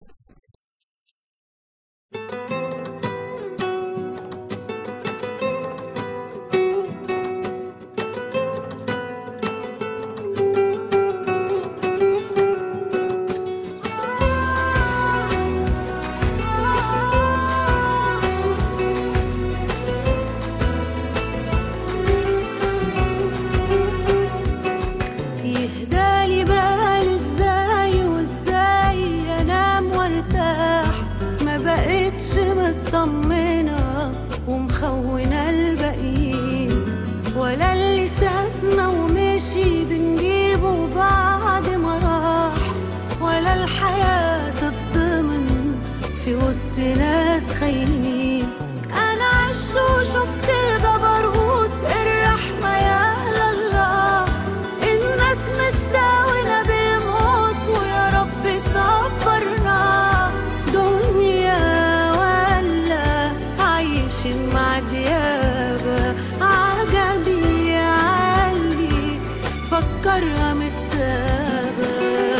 يهدالي بال ازاي وازاي انام وارتاح ما بقتش مطمنة ومخونة الباقيين ولا اللي سابنا ومشي بنجيبه بعد ما راح ولا الحياة تتضمن في وسط ناس خاينين انا عشت وشفت الجبروت الرحمة يا الله الناس مستاونة بالموت ويا رب صبرنا دنيا ولا عايشين مع ديابة عجبي علي فكرها متسابة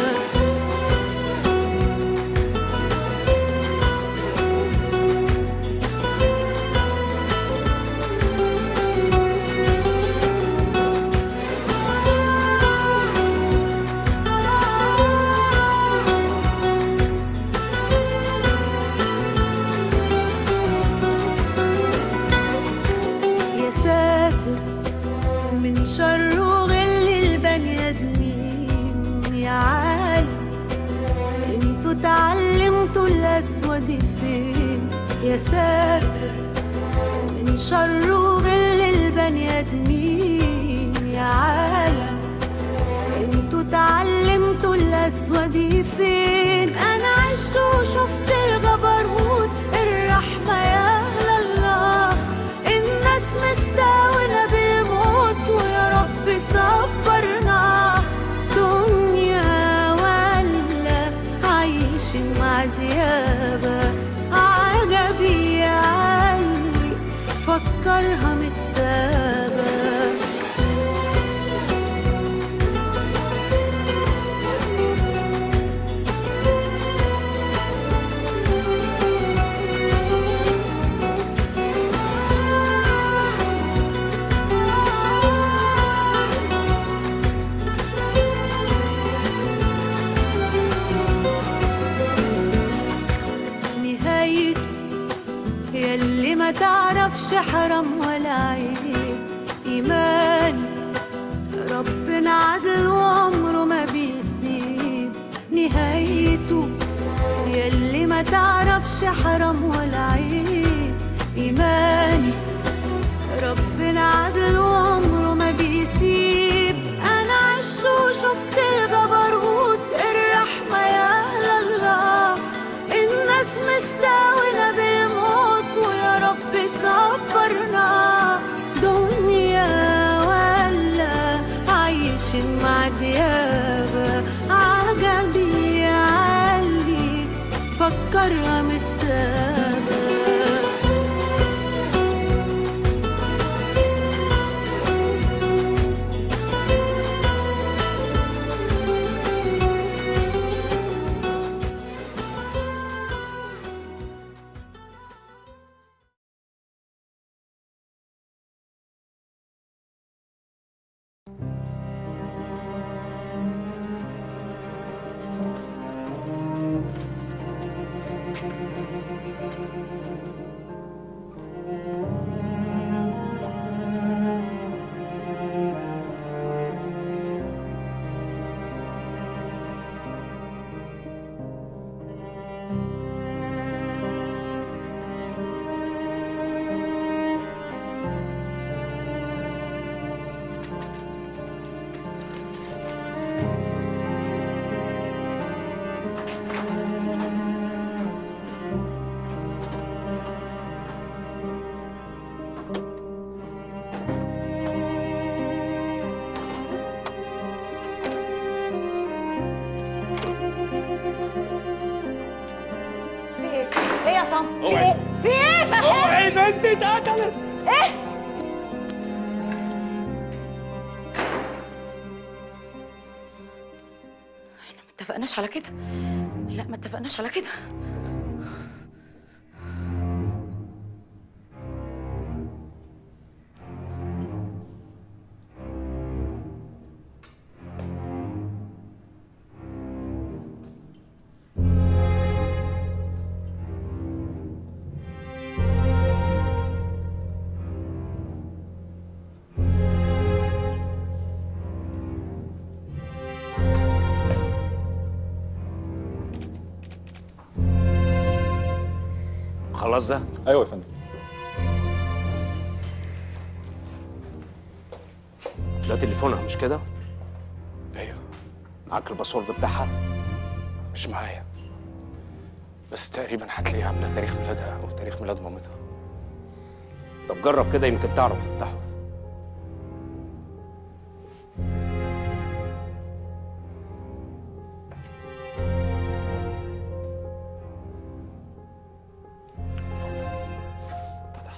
يا ساتر من شر وغل البني ادمين يا عالم انتوا اتعلمتوا الاسود فين يا ساتر من شر وغل البني ادمين يا عالم انتوا اتعلمتوا الاسود فين انا عشت وشفت الجبروت الرحمه يا اهل الله الناس مستاونة بالموت ويا رب صبرنا دنيا ولا عايشين مع ديابة عجبي علي فكرها متسابة نهايته يلي ما تعرفش حرام ولا عيب إيماني ربنا عدل وعمره ما بيسيب نهايته يلي ما تعرفش حرام ولا عيب إيماني ربنا عدل وعمره ما بيسيب أنا عشت وشفت الجبروت الرحمة يا أهل الله الناس مستاونة بالموت ويا رب صبرنا دنيا ولا عايشين مع ديابة عجبي علي فكرها متسابة ايه يا عصام؟ في اوعي. ايه؟ في ايه؟ فهمني اوعي بنتي اتقتلت ايه؟ انا اتفقناش على كده لا ما اتفقناش على كده خلاص ده ايوه يا فندم ده تليفونها مش كده ايوه معاك الباسورد بتاعها مش معايا بس تقريبا هتلاقيها عامله تاريخ ميلادها او تاريخ ميلاد مامتها طب جرب كده يمكن تعرف تفتحه اتفضل فتح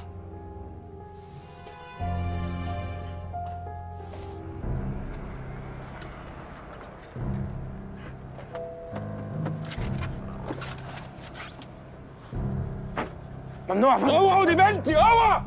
ممنوع يا فندم اوعوا دي بنتي اوعى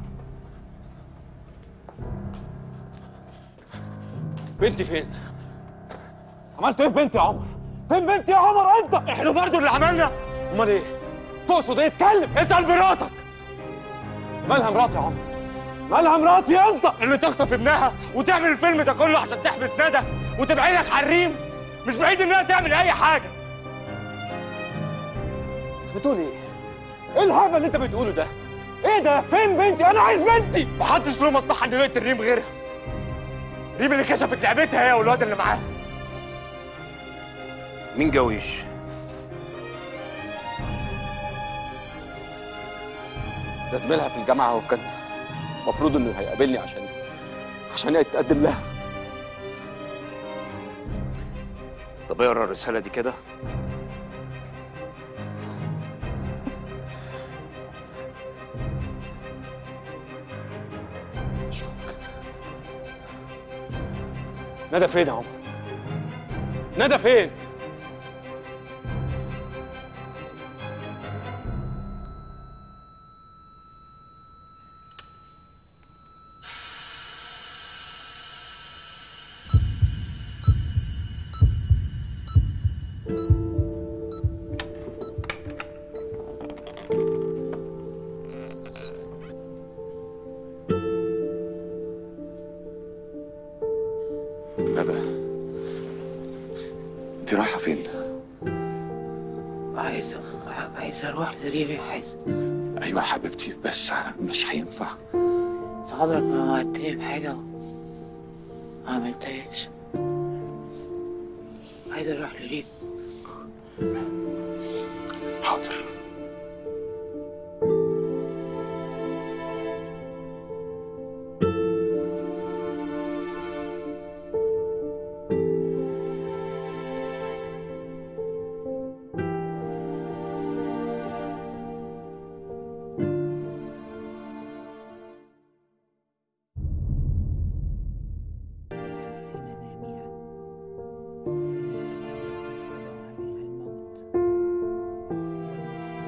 بنتي فين؟ عملت ايه في بنتي يا عمر؟ فين بنتي يا عمر انت؟ احنا برضو اللي عملنا امال ايه؟ تقصد ايه اتكلم اسال مراتك مالها مراتي يا عمر؟ مالها مراتي انت؟ اللي تخطف ابنها وتعمل الفيلم ده كله عشان تحبس ندى وتبعدك عن ريم مش بعيد انها تعمل اي حاجه بتقول ايه؟ ايه الهبل اللي انت بتقوله ده؟ ايه ده؟ فين بنتي؟ انا عايز بنتي محدش له مصلحه انه يقتل ريم غيرها ريم اللي كشفت لعبتها هي والواد اللي معاها مين جويش؟ ده زميلها في الجامعه وكان المفروض انه هيقابلني عشان عشان يتقدم لها طب اقرا الرساله دي كده مش ممكن ندى فين يا عمر؟ ندى فين؟ ندى انت رايحه فين؟ عايزه عايزه اروح لريم عايز ايوه حبيبتي بس مش هينفع عمرك ما وعدتني بحاجه ما عملتهاش عايزه اروح لريم حاضر في منامها فلمست عليها الموت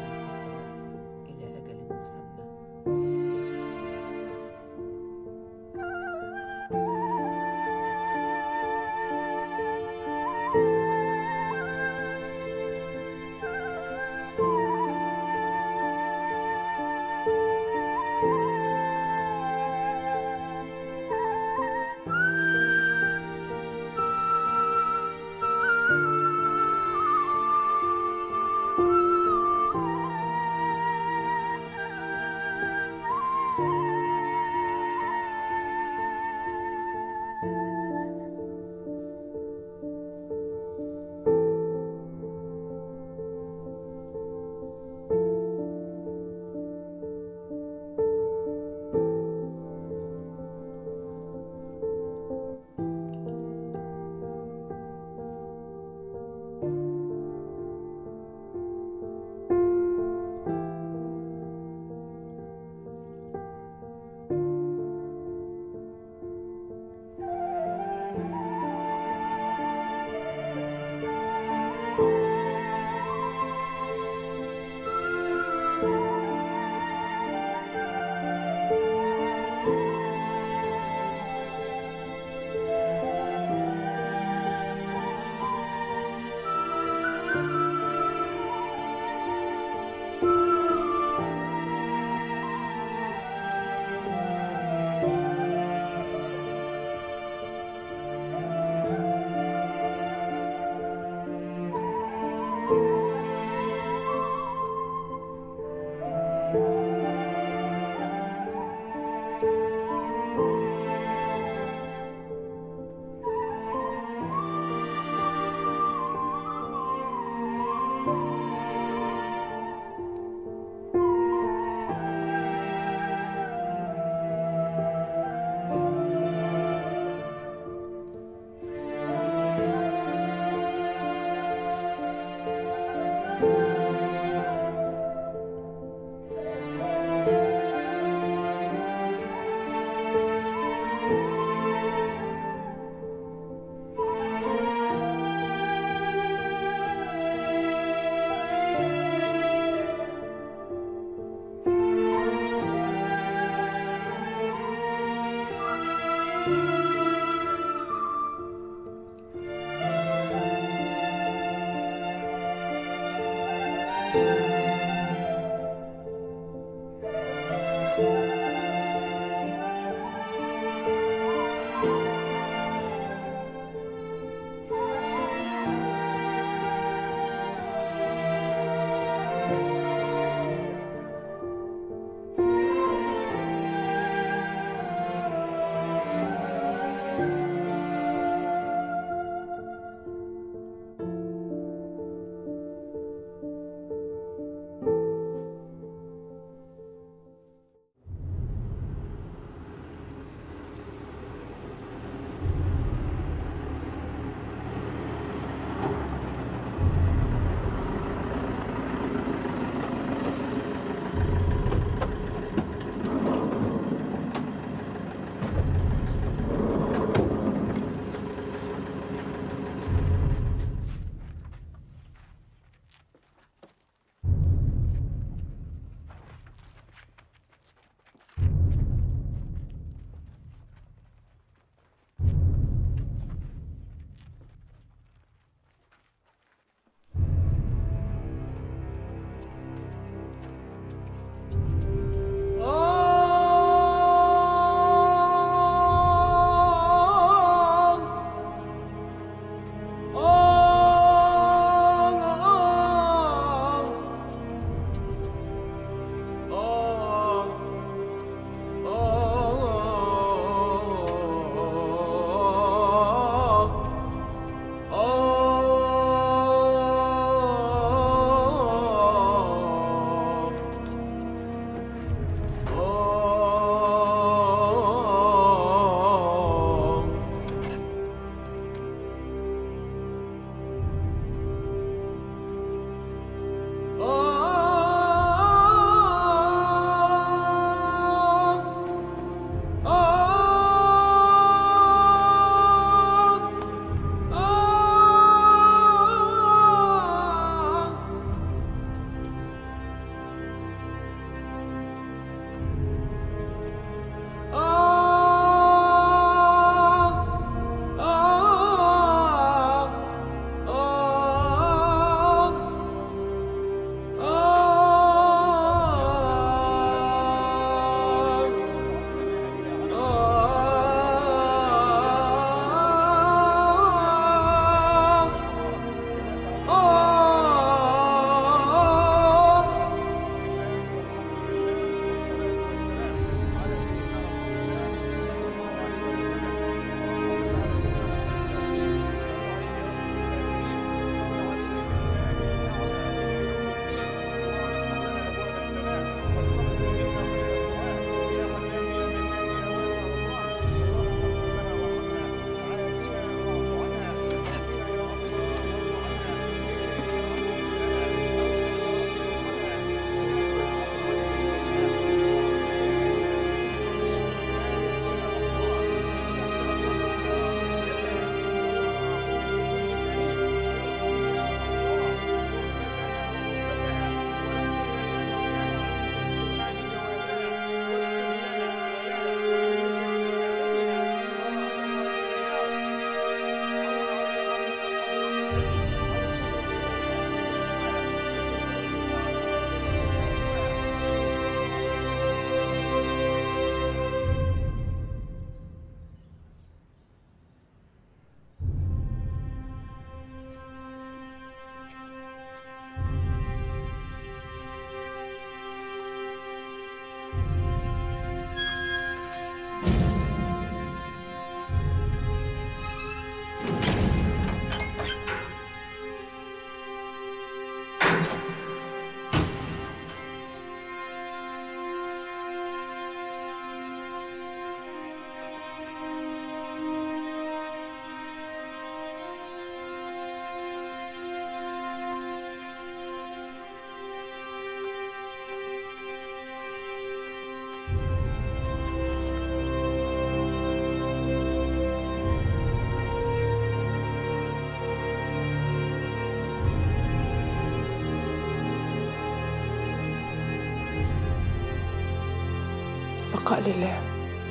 البقاء لله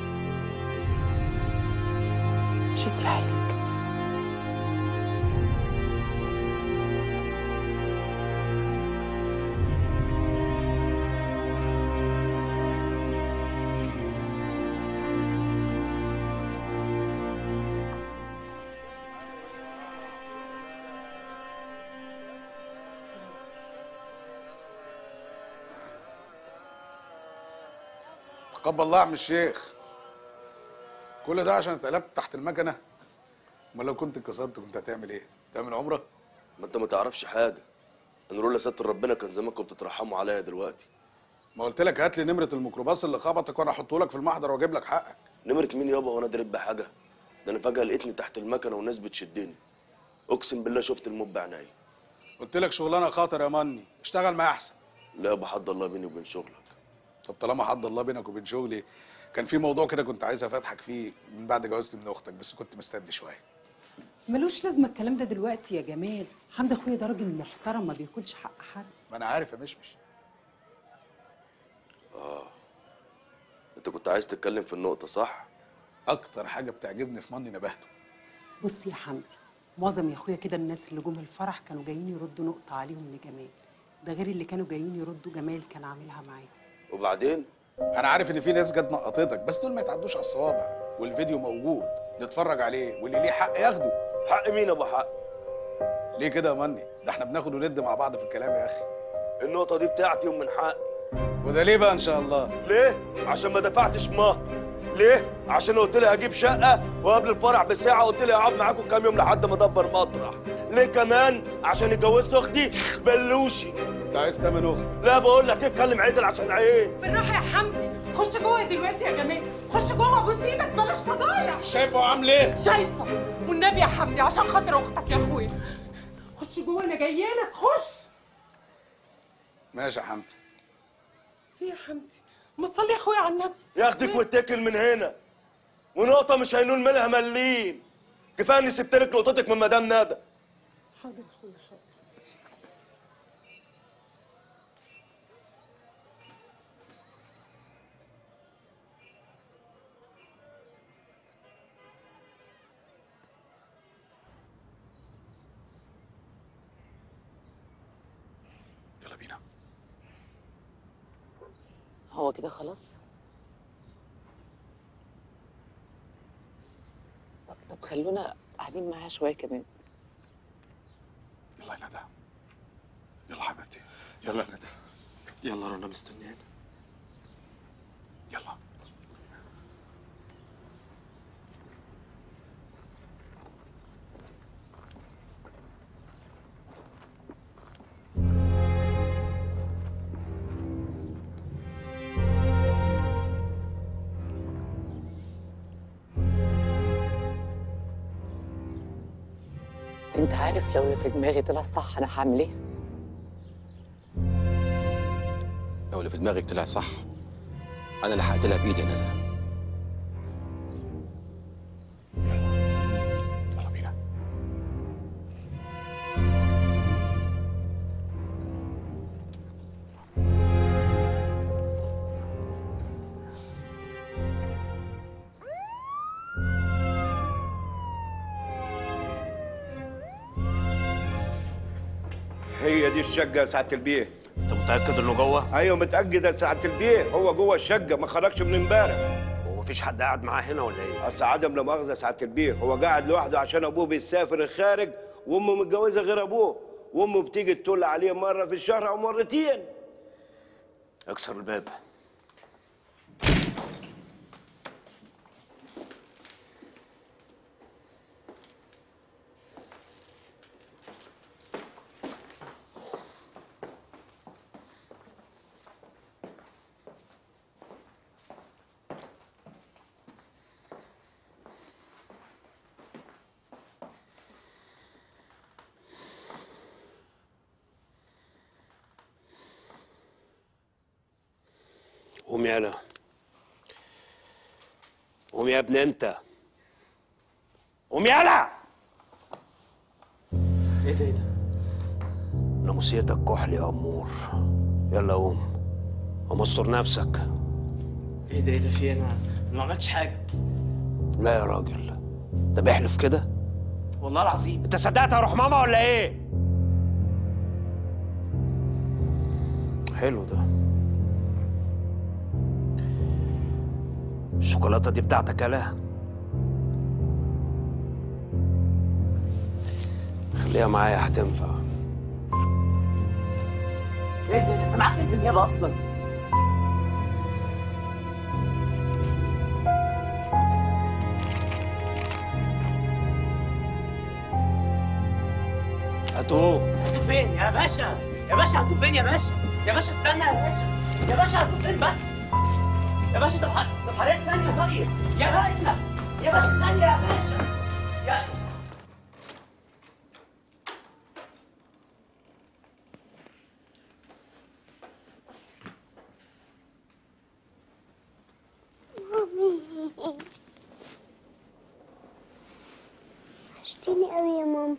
شدي حيلك تقبل الله يا عم الشيخ كل ده عشان اتقلبت تحت المكنه امال لو كنت اتكسرت كنت هتعمل ايه تعمل عمره ما انت ما تعرفش حاجه ان لولا ستر ربنا كان زمانكم بتترحموا عليا دلوقتي ما قلت لك هات لي نمره الميكروباص اللي خبطك وانا احطه لك في المحضر واجيب لك حقك نمرة مين يابا وانا دارب بحاجه ده انا فجاه لقيتني تحت المكنه والناس بتشدني اقسم بالله شفت الموت بعينيا قلت لك شغلانه خطر يا مني اشتغل معايا احسن لا يابا حد الله بيني وبين شغلك طب طالما حد الله بينك وبين شغلي كان في موضوع كده كنت عايز افتحك فيه من بعد جوازتي من اختك بس كنت مستني شويه ملوش لازمه الكلام ده دلوقتي يا جمال حمد اخويا ده راجل محترم ما بياكلش حق حد ما انا عارف يا مشمش انت كنت عايز تتكلم في النقطه صح اكتر حاجه بتعجبني في مني نبهته بص يا حمدي معظم يا اخويا كده الناس اللي جم الفرح كانوا جايين يردوا نقطه عليهم لجمال ده غير اللي كانوا جايين يردوا جمال كان عاملها معاهم وبعدين انا عارف ان في ناس جت نقطتك بس دول ما يتعدوش على الصوابع والفيديو موجود نتفرج عليه واللي ليه حق ياخده حق مين ابو حق ليه كده يا مني ده احنا بناخد وند مع بعض في الكلام يا اخي النقطه دي بتاعتي ومن حقي وده ليه بقى ان شاء الله ليه عشان ما دفعتش مهر ليه عشان قلت لي هجيب شقه وقبل الفرح بساعه قلت لي هقعد معاكم كام يوم لحد ما ادبر مطرح ليه كمان عشان اتجوزت اختي بلوشي انت عايز تمن اختي لا بقول لك اتكلم عدل عشان عيب بالراحه يا حمدي خش جوه دلوقتي يا جمال خش جوه بوس ايدك بلاش فضايح شايفه عامل ايه شايفه والنبي يا حمدي عشان خاطر اختك يا اخويا خش جوه انا جايه لك خش ماشي يا حمدي في يا حمدي ما تصلي يا اخويا على النبي ياخدك واتكل من هنا ونقطه مش هينول منها مليم كفايه اني سبت لك نقطتك من مدام ندى حاضر يا اخويا حاضر يلا بينا هو كده خلاص طب, طب خلونا قاعدين معاها شويه كمان يلا يا ندى يلا حبيبتي يلا يا ندى يلا رنا مستنيانا يلا انت عارف لو اللي في دماغي طلع صح انا هعمل ايه لو اللي في دماغك طلع صح انا اللي هقتلها بايدي يا ندى يلا بينا هي دي الشقة يا سعادة البيه انت متاكد انه جوه ايوه متأكد يا سعادة البيه هو جوه الشقة ما خرجش من امبارح هو مفيش حد قاعد معاه هنا ولا ايه اصل عدم لا مؤاخذة يا سعادة البيه هو قاعد لوحده عشان ابوه بيسافر الخارج وامه متجوزة غير ابوه وامه بتيجي تطل عليه مرة في الشهر او مرتين اكسر الباب قوم يالا قوم يا ابني انت قوم يالا ايه ده ايه ده؟ ناموسيتك كحل يا امور يلا قوم قوم استر نفسك ايه ده ايه ده في إيه؟ انا أنا ما عملتش حاجه لا يا راجل ده بيحلف كده والله العظيم انت صدقت هروح ماما ولا ايه حلو ده الشوكولاته دي بتاعتك يالا خليها معايا هتنفع ايه ده إيه ده؟ انت معاك اذن نيابه اصلا هاتوه هاتوه فين يا باشا يا باشا هاتوه فين يا باشا يا باشا استنى يا باشا يا باشا هاتوه فين بس يا باشا طب ح- طب حضرتك ثانية طيب يا باشا يا باشا ثانية يا باشا يا وحشتيني قوي يا ماما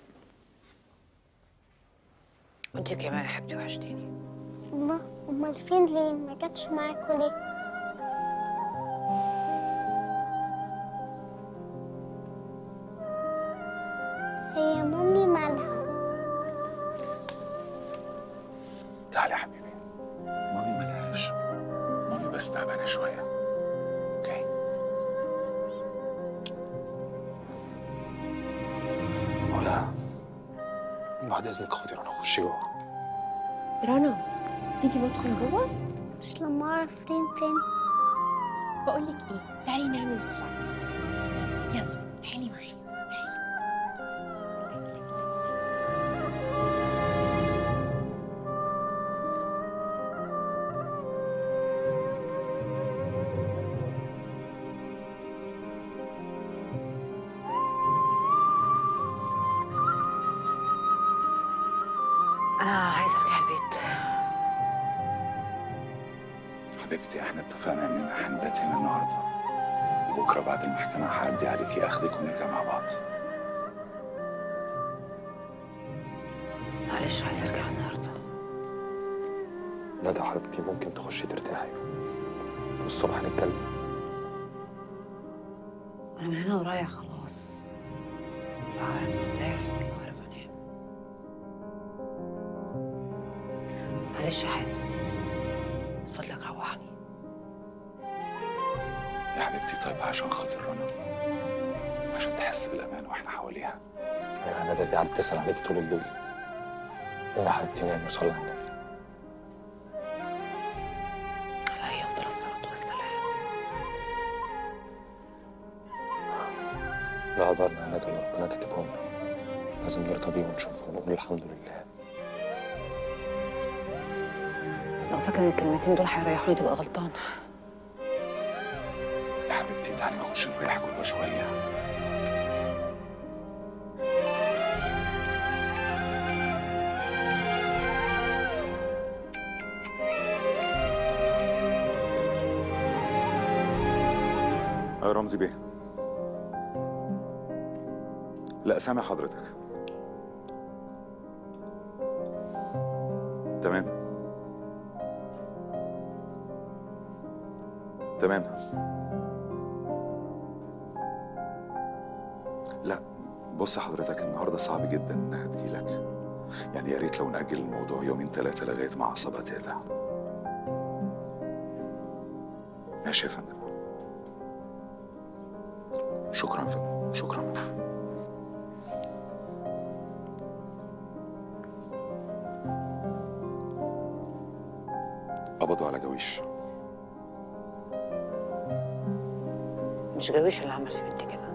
وانت كمان يا حبيبتي وحشتيني الله امال فين ريم ما جاتش معاكوا ليه هي مامي مالها تعالى يا حبيبي مامي ملهاش مامي بس تعبانه شويه اوكي ولا بعد اذنك خدي رنا خشي جوه رنا تيجي ندخل جوه مش لما اعرف ريم فين بقول لك ايه تعالي نعمل سلايد يلا تعالي معايا تعالي انا عايزه ارجع البيت حبيبتي احنا اتفقنا اننا هنبات هنا النهارده وبكره بعد المحكمه هعدي عليكي اخدك ونرجع مع بعض معلش عايزه ارجع النهارده ندى حبيبتي ممكن تخشي ترتاحي والصبح نتكلم انا من هنا ورايح خلاص لا عارف ارتاح ولا عارف انام معلش يا حازم من فضلك روحني يا حبيبتي طيب عشان خاطر رنا عشان تحس بالامان واحنا حواليها يا ندى دي قعدت تسال عليك طول الليل يا حبيبتي نامي وصلي على النبي عليه افضل الصلاه والسلام ده قدرنا يا ندى اللي ربنا كاتبهم لنا لازم نرضى بيه ونشوفه ونقول الحمد لله لو فاكر ان الكلمتين دول هيريحوني تبقى غلطان يا حبيبتي تعالي نخش نريح جوه شويه أيوة رمزي بيه لا سامع حضرتك تمام تمام لا بص حضرتك النهارده صعب جدا انها تجيلك يعني يا ريت لو نأجل الموضوع يومين ثلاثة لغاية ما أعصابها تهدى ماشي يا فندم شكرا يا فندم شكرا قبضوا على جويش مش جويش اللي عمل في بنتي كده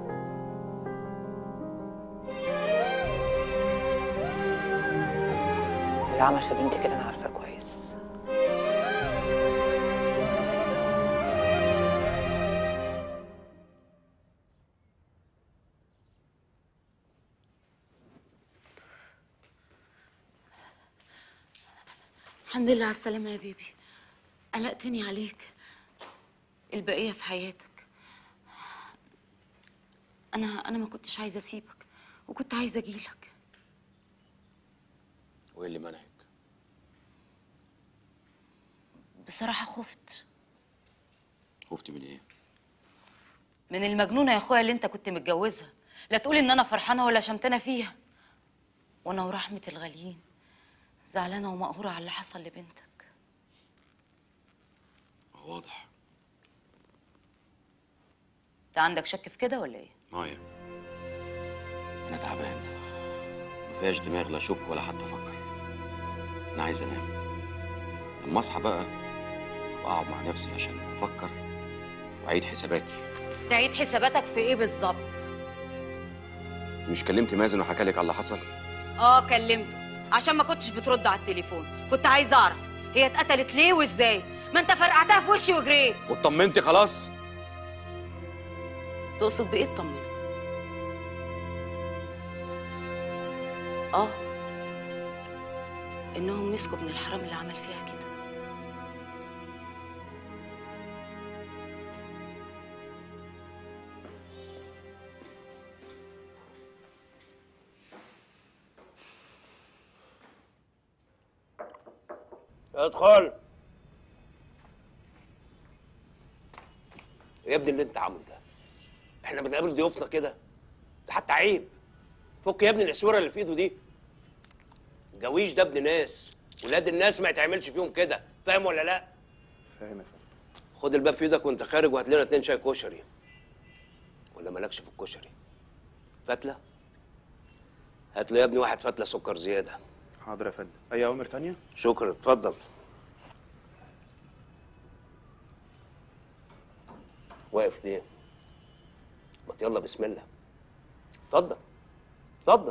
اللي عمل في بنتي كده انا عارفاه كويس الحمد لله على السلامة يا بيبي قلقتني عليك البقية في حياتك أنا أنا ما كنتش عايزة أسيبك وكنت عايزة أجيلك وايه اللي منعك؟ بصراحة خفت خفتي من ايه؟ من المجنونة يا أخويا اللي أنت كنت متجوزها لا تقول إن أنا فرحانة ولا شمتانة فيها وأنا ورحمة الغاليين زعلانة ومقهورة على اللي حصل لبنتك واضح أنت عندك شك في كده ولا إيه؟ مايا انا تعبان ما فيهاش دماغ لا اشك ولا حتى افكر انا عايز انام لما اصحى بقى ابقى اقعد مع نفسي عشان افكر واعيد حساباتي تعيد حساباتك في إيه بالظبط؟ مش كلمت مازن وحكى لك على اللي حصل اه كلمته عشان ما كنتش بترد على التليفون كنت عايزه اعرف هي اتقتلت ليه وازاي ما انت فرقعتها في وشي وجريت واطمنتي خلاص تقصد بايه اطمنت اه انهم مسكوا ابن الحرام اللي عمل فيها كده ادخل يا ابني اللي انت عامله ده احنا بنقابل ضيوفنا كده ده حتى عيب فك يا ابني الاسوره اللي في ايده دي جويش ده ابن ناس ولاد الناس ما يتعملش فيهم كده فاهم ولا لا فاهم يا فندم خد الباب في ايدك وانت خارج وهات لنا اتنين شاي كشري ولا مالكش في الكشري فتله هات لي يا ابني واحد فتله سكر زياده حاضر يا فندم اي اوامر تانية شكرا اتفضل واقف ليه ما يلا بسم الله اتفضل اتفضل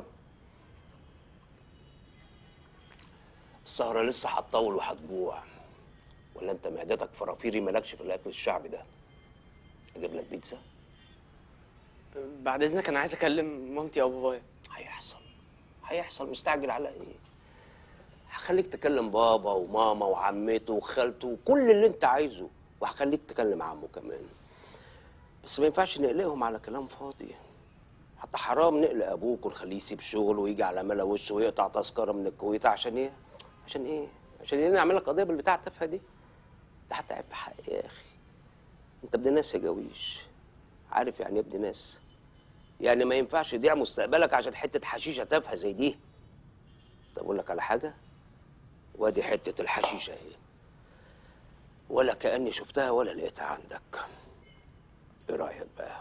السهرة لسه هتطول وهتجوع ولا انت معدتك فرافيري مالكش في الاكل الشعبي ده اجيب لك بيتزا بعد اذنك انا عايز اكلم مامتي او بابايا هيحصل هيحصل مستعجل على ايه هخليك تكلم بابا وماما وعمته وخالته وكل اللي انت عايزه وهخليك تكلم عمه كمان بس ما ينفعش نقلقهم على كلام فاضي حتى حرام نقلق ابوك ونخليه يسيب شغله ويجي على ملا وشه ويقطع تذكره من الكويت عشان ايه عشان ايه عشان ايه نعمل لك قضيه بالبتاع التافهه دي ده حتى عيب في حقي يا اخي انت ابن ناس يا جويش عارف يعني ايه ابن ناس يعني ما ينفعش يضيع مستقبلك عشان حته حشيشه تافهه زي دي طب اقول لك على حاجه وادي حته الحشيشه اهي ولا كاني شفتها ولا لقيتها عندك ايه رايك بقى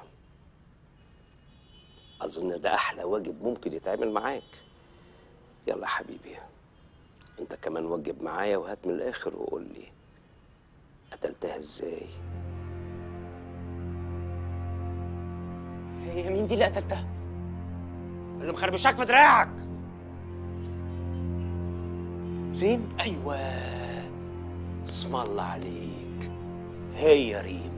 اظن ده احلى واجب ممكن يتعمل معاك يلا يا حبيبي انت كمان وجب معايا وهات من الاخر وقول لي قتلتها ازاي هي مين دي اللي قتلتها اللي مخربشاك في دراعك ريم ايوه اسم الله عليك هي ريم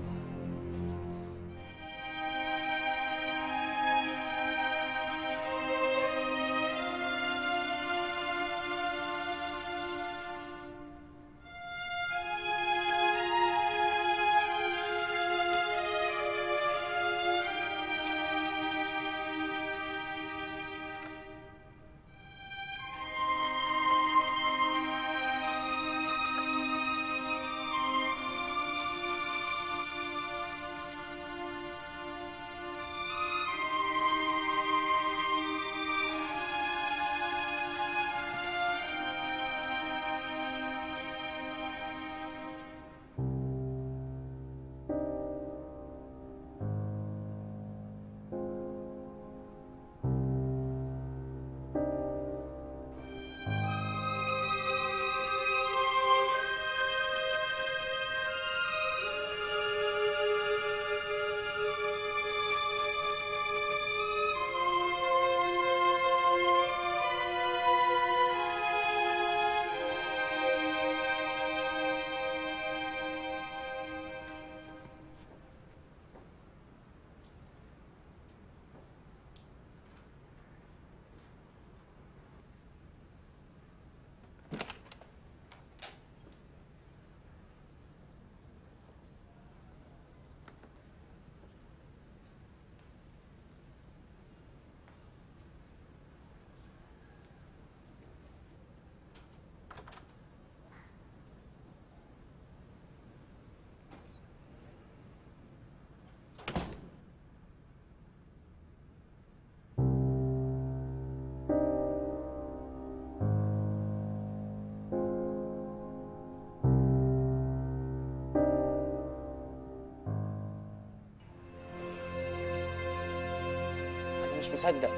انا مش مصدق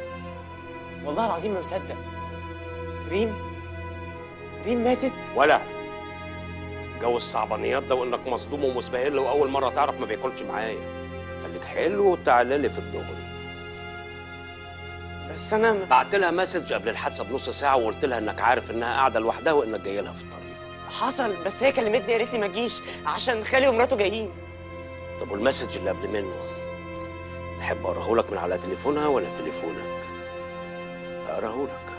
والله العظيم ما مصدق ريم ريم ماتت ولا جو الصعبانيات ده وانك مصدوم ومسبهل واول مره تعرف ما بياكلش معايا خليك حلو وتعالى لي في الدغري بس انا بعت لها مسج قبل الحادثه بنص ساعه وقلت لها انك عارف انها قاعده لوحدها وانك جاي لها في الطريق حصل بس هي كلمتني يا ريتني ما اجيش عشان خالي ومراته جايين طب والمسج اللي قبل منه تحب اقراه لك من على تليفونها ولا تليفونك اقراه لك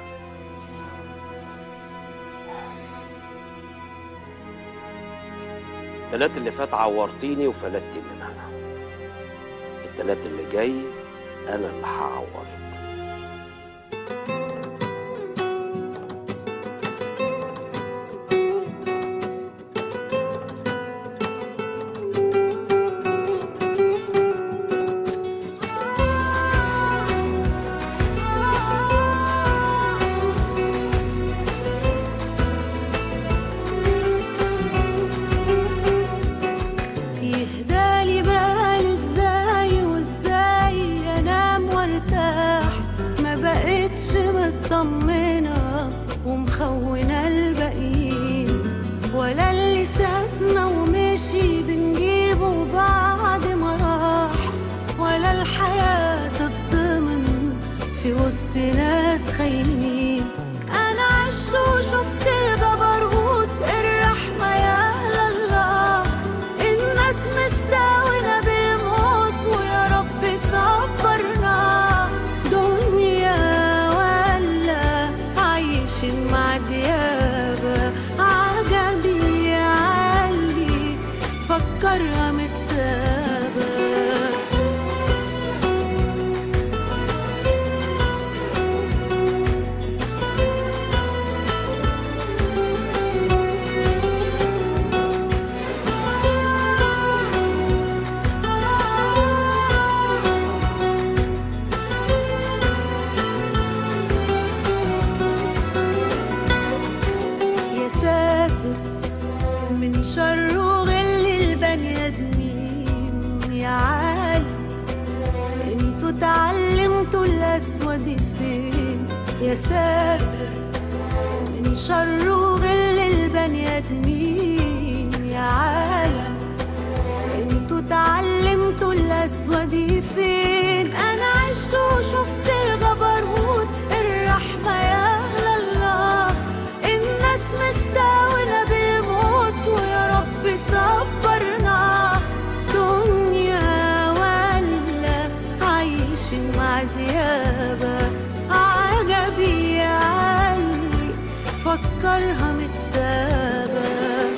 التلات اللي فات عورتيني وفلتت منها التلات اللي جاي انا اللي هعورك يهدالي بالي ازاي وازاي انام وارتاح ما بقتش مطمنة ومخونة الباقيين ولا اللي سابنا ومشي بنجيبه بعد ما راح ولا الحياة تتضمن في وسط ناس خاينين انا عشت وشفت الجبروت الرحمة يا الله الناس مستاونة بالموت ويا رب صبرنا دنيا ولا عايشين مع ديابة عجبي علي فكرها متسابة يا ساتر من شر وغل البني ادمين يا عالم انتوا اتعلمتوا الاسود فين يا ساتر من شر وغل البني ادمين يا عالم انتوا اتعلمتوا الاسود فين انا عشت وشفت الجبروت الرحمه يا اهل الله الناس مستاونة بالموت ويا رب صبرنا دنيا ولا عايشين مع ديابة عجبي يا علي فكرها متسابة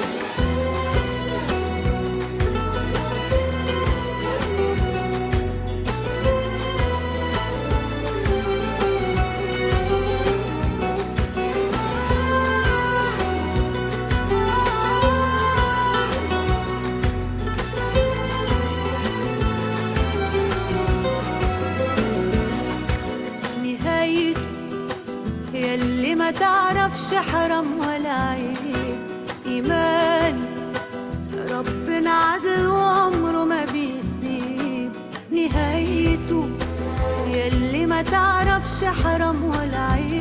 نهايته يلي ما تعرفش حرام ولا عيب إيمان ربنا عدل وعمره ما بيسيب نهايته يلي ما تعرفش حرام ولا عيب